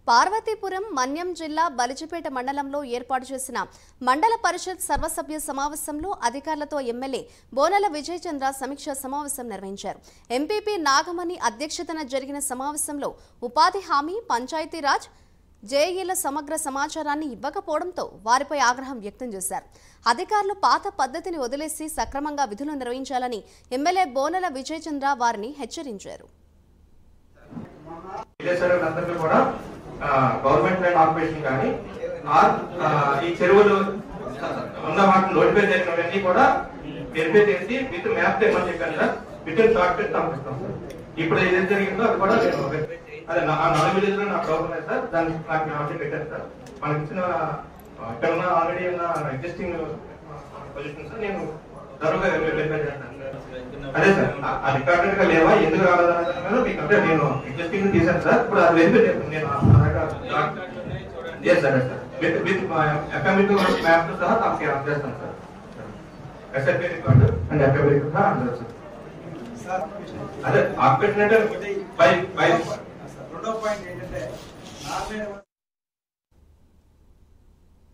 పార్వతీపురం మన్యం జిల్లా బలిజిపేట మండలంలో ఏర్పాటు చేసిన మండల పరిషత్ సర్వసభ్య సమావేశంలో అధికారులతో ఎమ్మెల్యే బోనల విజయ్ చంద్ర సమీక్షా సమావేశం నిర్వహించారు ఎంపీపీ నాగమణి అధ్యక్షతన జరిగిన సమావేశంలో ఉపాధి హామీ పంచాయతీరాజ్ జేఏల సమగ్ర సమాచారాన్ని ఇవ్వకపోవడంతో వారిపై ఆగ్రహం వ్యక్తం చేశారు అధికారులు పాత పద్ధతిని వదిలేసి సక్రమంగా విధులు నిర్వహించాలని ఎమ్మెల్యే బోనల విజయ్ చంద్ర వారిని హెచ్చరించారు విలేకరులందరికీ కూడా గవర్నమెంట్ ల్యాండ్ ఆపరేషన్ కానీ ఆర్ ఆ, ఈ చెరువులు ఉన్న వాటిని నోటిఫై చేసినవన్నీ కూడా వెరిఫై చేసి విత్ మ్యాప్ చేయమని చెప్పాను sir within short cut పంపిస్తాం సార్ ఇప్పుడు ఏదైతే జరిగిందో అది కూడా నేను verify చేసి- అదే నా- ఆ నలభై విలేజ్ లో నాకు డౌట్ ఉన్నాయి సార్ దాన్ని నాకు ఆప్షన్ పెట్టాను సార్ మనకి ఇచ్చిన ఆ, ఇక్కడ ఉన్న ఆల్రెడీ ఉన్న ఎగ్జిస్టింగ్ పొజిషన్ సార్ నేను త్వరగా వెరిఫై చేస్తాను సార్ అదే సార్ ఆ- ఆ రికార్డెడ్ గా లేవా ఎందుకు రాలేదనే మీద మీకు అంటే నేను ఎగ్జిస్టింగ్ తీసాను సార్ ఇప్పుడు అది వెరిఫై చేస్తాను నేను ఆ రకంగా yes sir sir with with FME map తో సహా నాకు షేర్ చేస్తాను sir SFA record and FME record అందరూ సార్ అదే ఆపరేషన్ అంటే బై బై